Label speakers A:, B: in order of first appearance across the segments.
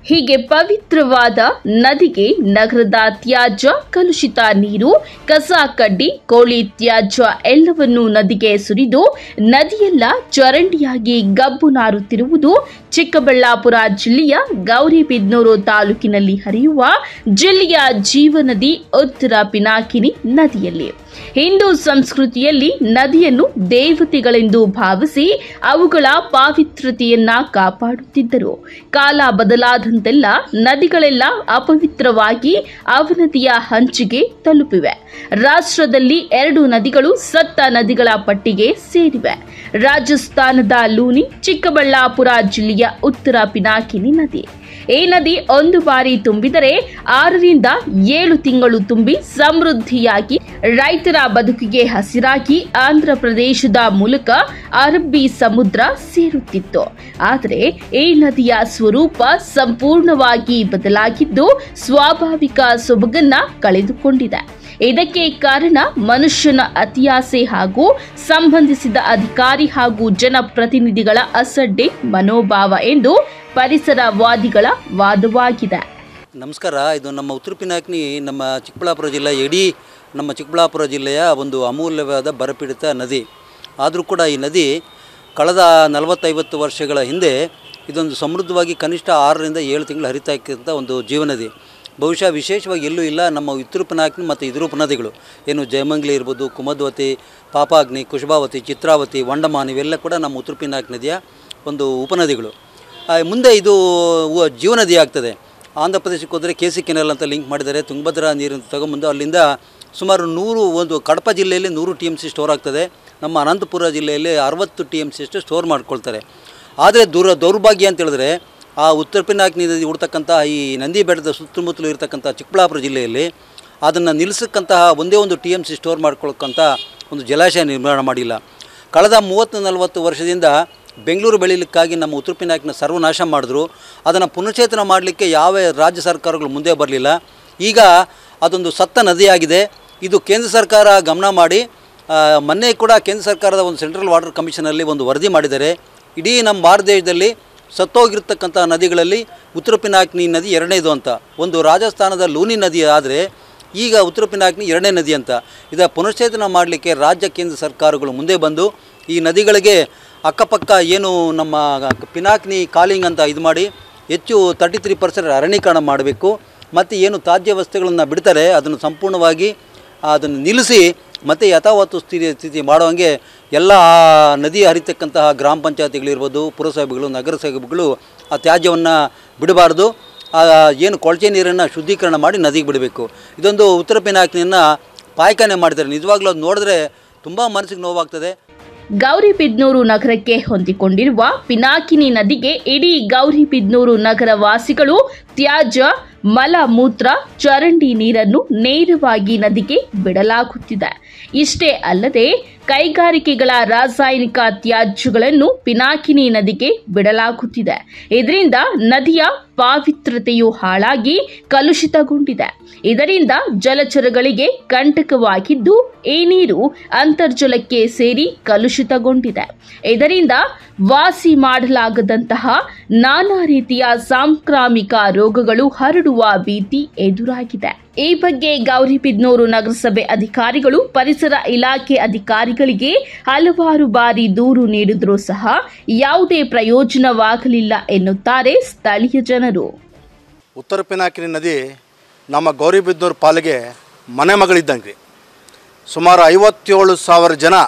A: ಹೀಗೆ ಪವಿತ್ರವಾದ ನದಿಗೆ ನಗರದ ತ್ಯಾಜ್ಯ ಕಲುಷಿತ ನೀರು ಕಸ ಕಡ್ಡಿ ಕೋಳಿ ತ್ಯಾಜ್ಯ ಎಲ್ಲವನ್ನೂ ನದಿಗೆ ಸುರಿದು ನದಿಯೆಲ್ಲ ಚರಂಡಿಯಾಗಿ ಗಬ್ಬು ನಾರುತ್ತಿರುವುದು ಚಿಕ್ಕಬಳ್ಳಾಪುರ ಜಿಲ್ಲೆಯ ಗೌರಿಬಿದನೂರು ತಾಲೂಕಿನಲ್ಲಿ ಹರಿಯುವ ಜಿಲ್ಲೆಯ ಜೀವನದಿ ಉತ್ತರ ಪಿನಾಕಿನಿ ನದಿಯಲ್ಲಿ ಹಿಂದೂ ಸಂಸ್ಕೃತಿಯಲ್ಲಿ ನದಿಯನ್ನು ದೇವತೆಗಳೆಂದು ಭಾವಿಸಿ ಅವುಗಳ ಪಾವಿತ್ರತೆಯನ್ನ ಕಾಪಾಡುತ್ತಿದ್ದರು ಕಾಲ ಬದಲಾದಂತೆಲ್ಲ ನದಿಗಳೆಲ್ಲ ಅಪವಿತ್ರವಾಗಿ ಅವನದಿಯ ಹಂಚಿಗೆ ತಲುಪಿವೆ ರಾಷ್ಟ್ರದಲ್ಲಿ ಎರಡು ನದಿಗಳು ಸತ್ತ ನದಿಗಳ ಪಟ್ಟಿಗೆ ಸೇರಿವೆ ರಾಜಸ್ಥಾನದ ಲೂನಿ ಚಿಕ್ಕಬಳ್ಳಾಪುರ ಜಿಲ್ಲೆಯ ಉತ್ತರ ಪಿನಾಕಿನಿ ನದಿ ಈ ನದಿ ಒಂದು ಬಾರಿ ತುಂಬಿದರೆ ಆರರಿಂದ ಏಳು ತಿಂಗಳು ತುಂಬಿ ಸಮೃದ್ಧಿಯಾಗಿ ರೈತರ ಬದುಕಿಗೆ ಹಸಿರಾಗಿ ಆಂಧ್ರ ಪ್ರದೇಶದ ಮೂಲಕ ಅರಬ್ಬಿ ಸಮುದ್ರ ಸೇರುತ್ತಿತ್ತು ಆದರೆ ಈ ನದಿಯ ಸ್ವರೂಪ ಸಂಪೂರ್ಣವಾಗಿ ಬದಲಾಗಿದ್ದು ಸ್ವಾಭಾವಿಕ ಸೊಬಗನ್ನ ಕಳೆದುಕೊಂಡಿದೆ ಇದಕ್ಕೆ ಕಾರಣ ಮನುಷ್ಯನ ಅತಿಯಾಸೆ ಹಾಗೂ ಸಂಬಂಧಿಸಿದ ಅಧಿಕಾರಿ ಹಾಗೂ ಜನಪ್ರತಿನಿಧಿಗಳ ಅಸಡ್ಡೆ ಮನೋಭಾವ ಎಂದು ಪರಿಸರವಾದಿಗಳ ವಾದವಾಗಿದೆ
B: ನಮಸ್ಕಾರ ಇದು ನಮ್ಮ ಉತ್ತರ ಪಿನಾಕಿನಿ ನಮ್ಮ ಚಿಕ್ಕಬಳ್ಳಾಪುರ ಜಿಲ್ಲೆ ಇಡೀ ನಮ್ಮ ಚಿಕ್ಕಬಳ್ಳಾಪುರ ಜಿಲ್ಲೆಯ ಒಂದು ಅಮೂಲ್ಯವಾದ ಬರಪೀಡಿತ ನದಿ ಆದರೂ ಕೂಡ ಈ ನದಿ ಕಳೆದ ನಲವತ್ತೈವತ್ತು ವರ್ಷಗಳ ಹಿಂದೆ ಇದೊಂದು ಸಮೃದ್ಧವಾಗಿ ಕನಿಷ್ಠ ಆರರಿಂದ ಏಳು ತಿಂಗಳು ಹರಿತಾ ಇಕ್ಕಂಥ ಒಂದು ಜೀವನದಿ ಬಹುಶಃ ವಿಶೇಷವಾಗಿ ಎಲ್ಲೂ ಇಲ್ಲ ನಮ್ಮ ಉತ್ತರ ಪಿನಾಕಿನಿ ಮತ್ತು ಇದ್ರ ಉಪನದಿಗಳು ಏನು ಜಯಮಂಗ್ಲಿ ಇರ್ಬೋದು ಕುಮದ್ವತಿ ಪಾಪಾಗ್ನಿ ಕುಶಭಾವತಿ ಚಿತ್ರಾವತಿ ವಂಡಮಾನ್ ಇವೆಲ್ಲ ಕೂಡ ನಮ್ಮ ಉತ್ತರ ಪಿನಾಕ್ ನದಿಯ ಒಂದು ಉಪನದಿಗಳು ಆ, ಮುಂದೆ ಇದು ಉ- ಜೀವನದಿ ಆಗ್ತದೆ ಆಂಧ್ರ ಪ್ರದೇಶಕ್ಕೆ ಹೋದರೆ ಕೆ ಸಿ ಕೆನಲ್ ಅಂತ ಲಿಂಕ್ ಮಾಡಿದ್ದಾರೆ ತುಂಗಭದ್ರಾ ನೀರನ್ನು ತಗೊಂಬಂದು ಅಲ್ಲಿಂದ ಸುಮಾರು ನೂರು ಒಂದು ಕಡಪ ಜಿಲ್ಲೆಯಲ್ಲಿ ನೂರು ಟಿ ಎಮ್ ಸಿ ಸ್ಟೋರ್ ಆಗ್ತದೆ ನಮ್ಮ ಅನಂತಪುರ ಜಿಲ್ಲೆಯಲ್ಲಿ ಅರವತ್ತು ಟಿ ಎಮ್ ಸಿ ಅಷ್ಟು ಸ್ಟೋರ್ ಮಾಡ್ಕೊಳ್ತಾರೆ ಆದರೆ ದೂರ ದೌರ್ಭಾಗ್ಯ ಅಂತ ಹೇಳಿದ್ರೆ ಆ ಉತ್ತರ ಪಿನಾಕಿನಿ ನದಿ ಹುಡ್ತಕ್ಕಂಥ ಈ ನಂದಿ ಬೆಟ್ಟದ ಸುತ್ತಮುತ್ತಲು ಇರತಕ್ಕಂಥ ಚಿಕ್ಕಬಳ್ಳಾಪುರ ಜಿಲ್ಲೆಯಲ್ಲಿ ಅದನ್ನು ನಿಲ್ಲಿಸಕ್ಕಂತಹ ಒಂದೇ ಒಂದು ಟಿ ಎಮ್ ಸಿ ಸ್ಟೋರ್ ಮಾಡ್ಕೊಳ್ಕಂಥ ಒಂದು ಜಲಾಶಯ ನಿರ್ಮಾಣ ಮಾಡಿಲ್ಲ ಕಳೆದ ಮೂವತ್ತು ನಲವತ್ತು ವರ್ಷದಿಂದ ಬೆಂಗಳೂರು ಬೆಳೀಲಿಕ್ಕಾಗಿ ನಮ್ಮ ಉತ್ತರ ಪಿನಾಕಿನ ಸರ್ವನಾಶ ಮಾಡಿದ್ರು ಅದನ್ನು ಪುನಶ್ಚೇತನ ಮಾಡಲಿಕ್ಕೆ ಯಾವ ರಾಜ್ಯ ಸರ್ಕಾರಗಳು ಮುಂದೆ ಬರಲಿಲ್ಲ ಈಗ ಅದೊಂದು ಸತ್ತ ನದಿಯಾಗಿದೆ ಇದು ಕೇಂದ್ರ ಸರ್ಕಾರ ಗಮನ ಮಾಡಿ ಆ, ಮೊನ್ನೆ ಕೂಡ ಕೇಂದ್ರ ಸರ್ಕಾರದ ಒಂದು ಸೆಂಟ್ರಲ್ ವಾಟರ್ ಕಮಿಷನಲ್ಲಿ ಒಂದು ವರದಿ ಮಾಡಿದ್ದಾರೆ ಇಡೀ ನಮ್ಮ ಭಾರತ ದೇಶದಲ್ಲಿ ಸತ್ತೋಗಿರ್ತಕ್ಕಂಥ ನದಿಗಳಲ್ಲಿ ಉತ್ತರ ಪಿನಾಕಿನಿ ನದಿ ಎರಡನೇದು ಅಂತ ಒಂದು ರಾಜಸ್ಥಾನದ ಲೂನಿ ನದಿ ಆದರೆ ಈಗ ಉತ್ತರ ಪಿನಾಕಿನಿ ಎರಡನೇ ನದಿ ಅಂತ ಇದರ ಪುನಶ್ಚೇತನ ಮಾಡಲಿಕ್ಕೆ ರಾಜ್ಯ ಕೇಂದ್ರ ಸರ್ಕಾರಗಳು ಮುಂದೆ ಬಂದು ಈ ನದಿಗಳಿಗೆ ಅಕ್ಕಪಕ್ಕ ಏನು ನಮ್ಮ ಪಿನಾಕಿನಿ ಕಾಲಿಂಗ್ ಅಂತ ಇದು ಮಾಡಿ ಹೆಚ್ಚು ತರ್ಟಿ ತ್ರೀ ಪರ್ಸೆಂಟ್ ಅರಣ್ಯೀಕರಣ ಮಾಡಬೇಕು ಮತ್ತು ಏನು ತ್ಯಾಜ್ಯ ವಸ್ತುಗಳನ್ನು ಬಿಡ್ತಾರೆ ಅದನ್ನು ಸಂಪೂರ್ಣವಾಗಿ ಅದನ್ನು ನಿಲ್ಲಿಸಿ ಮತ್ತು ಯಥಾವತ್ತು ಸ್ಥಿತಿ ಸ್ಥಿತಿ ಮಾಡುವಂಗೆ ಎಲ್ಲ ಆ ನದಿ ಹರಿತಕ್ಕಂತಹ ಗ್ರಾಮ ಪಂಚಾಯತಿಗಳಿರ್ಬೋದು ಪುರಸಭೆಗಳು ನಗರಸಭೆಗಳು ಆ ತ್ಯಾಜ್ಯವನ್ನು ಬಿಡಬಾರ್ದು ಆ ಏನು ಕೊಳಚೆ ನೀರನ್ನು ಶುದ್ಧೀಕರಣ ಮಾಡಿ ನದಿಗೆ ಬಿಡಬೇಕು ಇದೊಂದು ಉತ್ತರ ಪಿನಾಕಿನಿಯನ್ನು ಪಾಯ್ಕಾನೆ ಮಾಡಿದ್ದಾರೆ ನಿಜವಾಗ್ಲೂ ಅದು ನೋಡಿದ್ರೆ ತುಂಬ ಮನಸ್ಸಿಗೆ ನೋವಾಗ್ತದೆ
A: ಗೌರಿಬಿದ್ನೂರು ನಗರಕ್ಕೆ ಹೊಂದಿಕೊಂಡಿರುವ ಪಿನಾಕಿನಿ ನದಿಗೆ ಇಡೀ ಗೌರಿಬಿದ್ನೂರು ನಗರ ವಾಸಿಗಳು ತ್ಯಾಜ್ಯ ಮಲ ಮೂತ್ರ ಚರಂಡಿ ನೀರನ್ನು ನೇರವಾಗಿ ನದಿಗೆ ಬಿಡಲಾಗುತ್ತಿದೆ ಇಷ್ಟೇ ಅಲ್ಲದೆ ಕೈಗಾರಿಕೆಗಳ ರಾಸಾಯನಿಕ ತ್ಯಾಜ್ಯಗಳನ್ನು ಪಿನಾಕಿನಿ ನದಿಗೆ ಬಿಡಲಾಗುತ್ತಿದೆ ಇದರಿಂದ ನದಿಯ ಪಾವಿತ್ರತೆಯು ಹಾಳಾಗಿ ಕಲುಷಿತಗೊಂಡಿದೆ ಇದರಿಂದ ಜಲಚರಗಳಿಗೆ ಕಂಟಕವಾಗಿದ್ದು ಈ ನೀರು ಅಂತರ್ಜಲಕ್ಕೆ ಸೇರಿ ಕಲುಷಿತಗೊಂಡಿದೆ ಇದರಿಂದ ವಾಸಿ ಮಾಡಲಾಗದಂತಹ ನಾನಾ ರೀತಿಯ ಸಾಂಕ್ರಾಮಿಕ ರೋಗಗಳು ಹರಡುವ ಭೀತಿ ಎದುರಾಗಿದೆ ಈ ಬಗ್ಗೆ ಗೌರಿಬಿದ್ನೂರು ನಗರಸಭೆ ಅಧಿಕಾರಿಗಳು ಪರಿಸರ ಇಲಾಖೆ ಅಧಿಕಾರಿಗಳಿಗೆ ಹಲವಾರು ಬಾರಿ ದೂರು ನೀಡಿದರೂ ಸಹ ಯಾವುದೇ ಪ್ರಯೋಜನವಾಗಲಿಲ್ಲ ಎನ್ನುತ್ತಾರೆ ಸ್ಥಳೀಯ ಜನರು
C: ಉತ್ತರ ಪಿನಾಕಿನಿ ನದಿ ನಮ್ಮ ಗೌರಿಬಿದನೂರು ಪಾಲಿಗೆ ಮನೆ ಮಗಳಿದ್ದಂಗೆ ರೀ ಸುಮಾರು ಐವತ್ತೇಳು ಸಾವಿರ ಜನ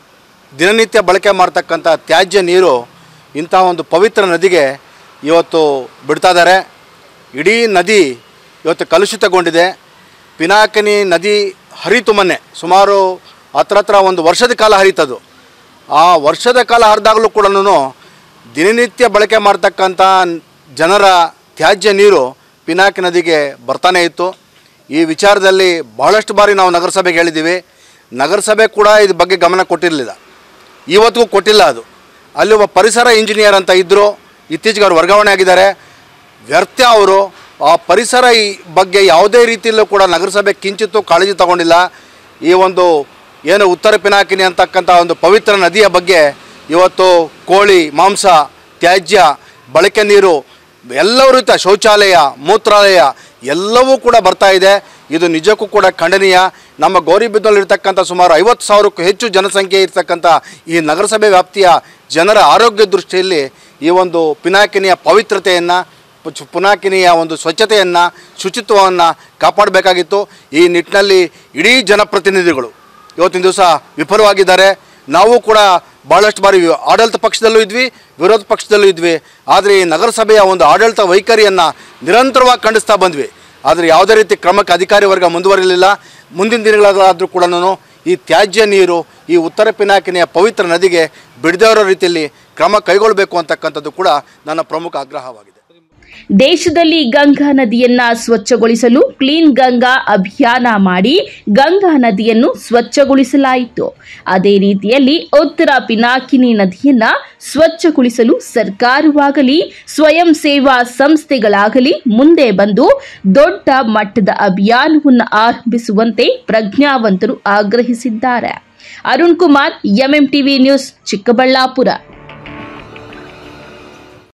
C: ದಿನನಿತ್ಯ ಬಳಕೆ ಮಾಡ್ತಕ್ಕಂಥ ತ್ಯಾಜ್ಯ ನೀರು ಇಂಥ ಒಂದು ಪವಿತ್ರ ನದಿಗೆ ಇವತ್ತು ಬಿಡ್ತಾ ಇದ್ದಾರೆ ಇಡೀ ನದಿ ಇವತ್ತು ಕಲುಷಿತಗೊಂಡಿದೆ ಪಿನಾಕಿನಿ ನದಿ ಹರಿತು ಮೊನ್ನೆ ಸುಮಾರು ಹತ್ರ ಹತ್ರ ಒಂದು ವರ್ಷದ ಕಾಲ ಹರಿತದು ಆ ವರ್ಷದ ಕಾಲ ಹರಿದಾಗಲೂ ಕೂಡ ದಿನನಿತ್ಯ ಬಳಕೆ ಮಾಡ್ತಕ್ಕಂಥ ಜನರ ತ್ಯಾಜ್ಯ ನೀರು ಪಿನಾಕಿ ನದಿಗೆ ಬರ್ತಾನೆ ಇತ್ತು ಈ ವಿಚಾರದಲ್ಲಿ ಬಹಳಷ್ಟು ಬಾರಿ ನಾವು ನಗರಸಭೆಗೆ ಹೇಳಿದ್ದೀವಿ ನಗರಸಭೆ ಕೂಡ ಇದ್ರ ಬಗ್ಗೆ ಗಮನ ಕೊಟ್ಟಿರಲಿಲ್ಲ ಇವತ್ತಿಗೂ ಕೊಟ್ಟಿಲ್ಲ ಅದು ಅಲ್ಲಿ ಒಬ್ಬ ಪರಿಸರ ಇಂಜಿನಿಯರ್ ಅಂತ ಇದ್ದರು ಇತ್ತೀಚೆಗೆ ಅವ್ರು ವರ್ಗಾವಣೆ ಆಗಿದ್ದಾರೆ ವ್ಯರ್ಥ ಅವರು ಆ ಪರಿಸರ ಈ ಬಗ್ಗೆ ಯಾವುದೇ ರೀತಿಯಲ್ಲೂ ಕೂಡ ನಗರಸಭೆ ಕಿಂಚಿತ್ತೂ ಕಾಳಜಿ ತಗೊಂಡಿಲ್ಲ ಈ ಒಂದು ಏನು ಉತ್ತರ ಪಿನಾಕಿನಿ ಅಂತಕ್ಕಂಥ ಒಂದು ಪವಿತ್ರ ನದಿಯ ಬಗ್ಗೆ ಇವತ್ತು ಕೋಳಿ ಮಾಂಸ ತ್ಯಾಜ್ಯ ಬಳಕೆ ನೀರು ಎಲ್ಲವೂ ರೀತಿಯ ಶೌಚಾಲಯ ಮೂತ್ರಾಲಯ ಎಲ್ಲವೂ ಕೂಡ ಬರ್ತಾ ಇದೆ ಇದು ನಿಜಕ್ಕೂ ಕೂಡ ಖಂಡನೀಯ ನಮ್ಮ ಗೌರಿಬಿದನಲ್ಲಿರ್ತಕ್ಕಂಥ ಸುಮಾರು ಐವತ್ತು ಸಾವಿರಕ್ಕೂ ಹೆಚ್ಚು ಜನಸಂಖ್ಯೆ ಇರ್ತಕ್ಕಂಥ ಈ ನಗರಸಭೆ ವ್ಯಾಪ್ತಿಯ ಜನರ ಆರೋಗ್ಯ ದೃಷ್ಟಿಯಲ್ಲಿ ಈ ಒಂದು ಪಿನಾಕಿನಿಯ ಪವಿತ್ರತೆಯನ್ನು ಪುಚ್- ಪುನಾಕಿನಿಯ ಒಂದು ಸ್ವಚ್ಛತೆಯನ್ನು ಶುಚಿತ್ವವನ್ನು ಕಾಪಾಡಬೇಕಾಗಿತ್ತು ಈ ನಿಟ್ಟಿನಲ್ಲಿ ಇಡೀ ಜನಪ್ರತಿನಿಧಿಗಳು ಇವತ್ತಿನ ದಿವಸ ವಿಫಲವಾಗಿದ್ದಾರೆ ನಾವು ಕೂಡ ಭಾಳಷ್ಟು ಬಾರಿ ಆಡಳಿತ ಪಕ್ಷದಲ್ಲೂ ಇದ್ವಿ ವಿರೋಧ ಪಕ್ಷದಲ್ಲೂ ಇದ್ವಿ ಆದರೆ ಈ ನಗರಸಭೆಯ ಒಂದು ಆಡಳಿತ ವೈಖರಿಯನ್ನು ನಿರಂತರವಾಗಿ ಖಂಡಿಸ್ತಾ ಬಂದ್ವಿ ಆದರೆ ಯಾವುದೇ ರೀತಿ ಕ್ರಮಕ್ಕೆ ಅಧಿಕಾರಿ ವರ್ಗ ಮುಂದುವರಿಲಿಲ್ಲ ಮುಂದಿನ ದಿನಗಳಾದರೂ ಕೂಡ ಈ ತ್ಯಾಜ್ಯ ನೀರು ಈ ಉತ್ತರ ಪಿನಾಕಿನಿಯ ಪವಿತ್ರ ನದಿಗೆ ಬಿಡದೇ ಇರೋ ರೀತಿಯಲ್ಲಿ ಕ್ರಮ ಕೈಗೊಳ್ಳಬೇಕು ಅಂತಕ್ಕಂಥದ್ದು ಕೂಡ ನನ್ನ ಪ್ರಮುಖ ಆಗ್ರಹವಾಗಿದೆ
A: ದೇಶದಲ್ಲಿ ಗಂಗಾ ನದಿಯನ್ನ ಸ್ವಚ್ಛಗೊಳಿಸಲು ಕ್ಲೀನ್ ಗಂಗಾ ಅಭಿಯಾನ ಮಾಡಿ ಗಂಗಾ ನದಿಯನ್ನು ಸ್ವಚ್ಛಗೊಳಿಸಲಾಯಿತು ಅದೇ ರೀತಿಯಲ್ಲಿ ಉತ್ತರ ಪಿನಾಕಿನಿ ನದಿಯನ್ನ ಸ್ವಚ್ಛಗೊಳಿಸಲು ಸರ್ಕಾರವಾಗಲಿ ಸ್ವಯಂ ಸೇವಾ ಸಂಸ್ಥೆಗಳಾಗಲಿ ಮುಂದೆ ಬಂದು ದೊಡ್ಡ ಮಟ್ಟದ ಅಭಿಯಾನವನ್ನು ಆರಂಭಿಸುವಂತೆ ಪ್ರಜ್ಞಾವಂತರು ಆಗ್ರಹಿಸಿದ್ದಾರೆ Arun Kumar MM TV news Chikkaballapur